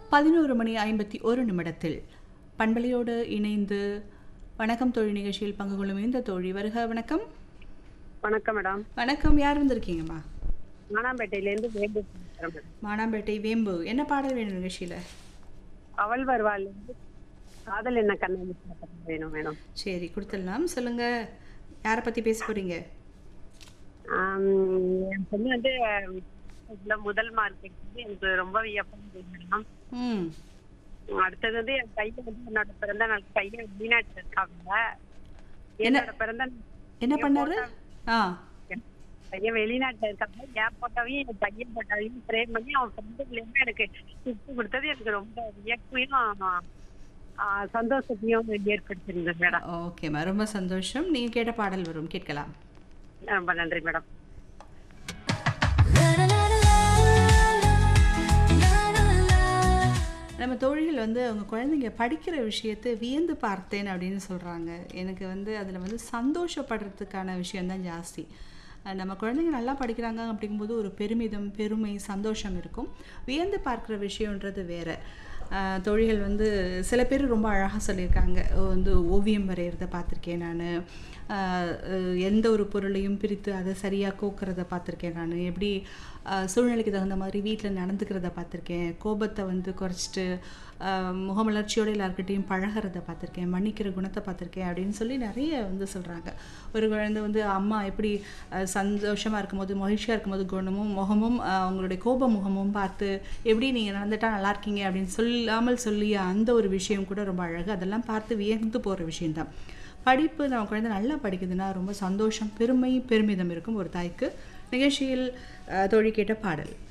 பதினோரு மணி ஐம்பத்தி ஒரு நிமிடத்தில் பண்பலையோடு இணைந்து வணக்கம் தோழி நிகழ்ச்சியில் பங்கு கொள்ளும் இந்த தோழி வருக வணக்கம் வணக்கம் மேடம் வணக்கம் யார் வந்திருக்கீங்கம்மா மானாம்பேட்டையிலேருந்து வேம்பு பேசுறேன் மேடம் மானாம்பேட்டை வேம்பு என்ன பாடல் வேணும் நிகழ்ச்சியில் அவள் வருவாள்லேருந்து காதல் என்ன கண்ணு வேணும் மேடம் சரி கொடுத்துடலாம் சொல்லுங்க யாரை பற்றி பேச போறீங்க ஆம், என் பொண்ணு வந்து இதுல முதல் மார்க் எடுத்தது எனக்கு ரொம்ப வியப்பா இருந்தது மேடம் ம் அடுத்தது வந்து என் பையன் வந்து என்னோட பிறந்த நாள் பையன் வெளிநாட்டுல இருக்காங்க என்னோட பிறந்த நாள் என்ன பண்ணாரு ஆ என் பையன் வெளிநாட்டுல இருக்காங்க என் போட்டாவையும் என் பையன் போட்டாவையும் ஃப்ரேம் பண்ணி அவன் ஃப்ரெண்டுலேருந்து எனக்கு கிஃப்ட் கொடுத்தது எனக்கு ரொம்ப வியப்பையும் ஆ, சந்தோஷத்தையும் ஏற்படுத்தியிருந்தது மேடம் ஓகேம்மா ரொம்ப சந்தோஷம் நீங்கள் கேட்ட பாடல் வரும் கேட்கலாம் ரொம்ப நன்றி மேடம் நம்ம தோழிகள் வந்து அவங்க குழந்தைங்க படிக்கிற விஷயத்தை வியந்து பார்த்தேன் அப்படின்னு சொல்கிறாங்க எனக்கு வந்து அதில் வந்து சந்தோஷப்படுறதுக்கான விஷயம்தான் ஜாஸ்தி அஹ் நம்ம குழந்தைங்க நல்லா படிக்கிறாங்க அப்படிங்கும்போது ஒரு பெருமிதம் பெருமை சந்தோஷம் இருக்கும் வியந்து பார்க்குற விஷயன்றது வேற அஹ் தோழிகள் வந்து சில பேர் ரொம்ப அழகாக சொல்லியிருக்காங்க வந்து ஓவியம் வரைகிறத பார்த்துருக்கேன் நான் எந்த ஒரு பொருளையும் பிரித்து அதை சரியாக கோக்கிறத பார்த்துருக்கேன் நான் எப்படி அஹ் சூழ்நிலைக்கு தகுந்த மாதிரி வீட்டில் நடந்துக்கிறத பார்த்துருக்கேன் கோபத்தை வந்து குறைச்சிட்டு அஹ் முகமலர்ச்சியோடு எல்லாருக்கிட்டையும் பழகிறத பார்த்துருக்கேன் மன்னிக்கிற குணத்தை பார்த்துருக்கேன் அப்படின்னு சொல்லி நிறைய வந்து சொல்கிறாங்க ஒரு குழந்தை வந்து அம்மா எப்படி அஹ் சந்தோஷமா இருக்கும்போது மகிழ்ச்சியாக இருக்கும்போது குணமும் முகமும் அஹ் அவங்களுடைய கோப முகமும் பார்த்து எப்படி நீங்கள் நடந்துட்டா நல்லா இருக்கீங்க அப்படின்னு சொல்லாமல் சொல்லிய அந்த ஒரு விஷயம் கூட ரொம்ப அழகு அதெல்லாம் பார்த்து வியந்து போகிற விஷயம்தான் படிப்பு நம்ம குழந்தை நல்லா படிக்குதுன்னா ரொம்ப சந்தோஷம் பெருமை பெருமிதம் இருக்கும் ஒரு தாய்க்கு நிகழ்ச்சியில் அஹ், தோழி கேட்ட பாடல்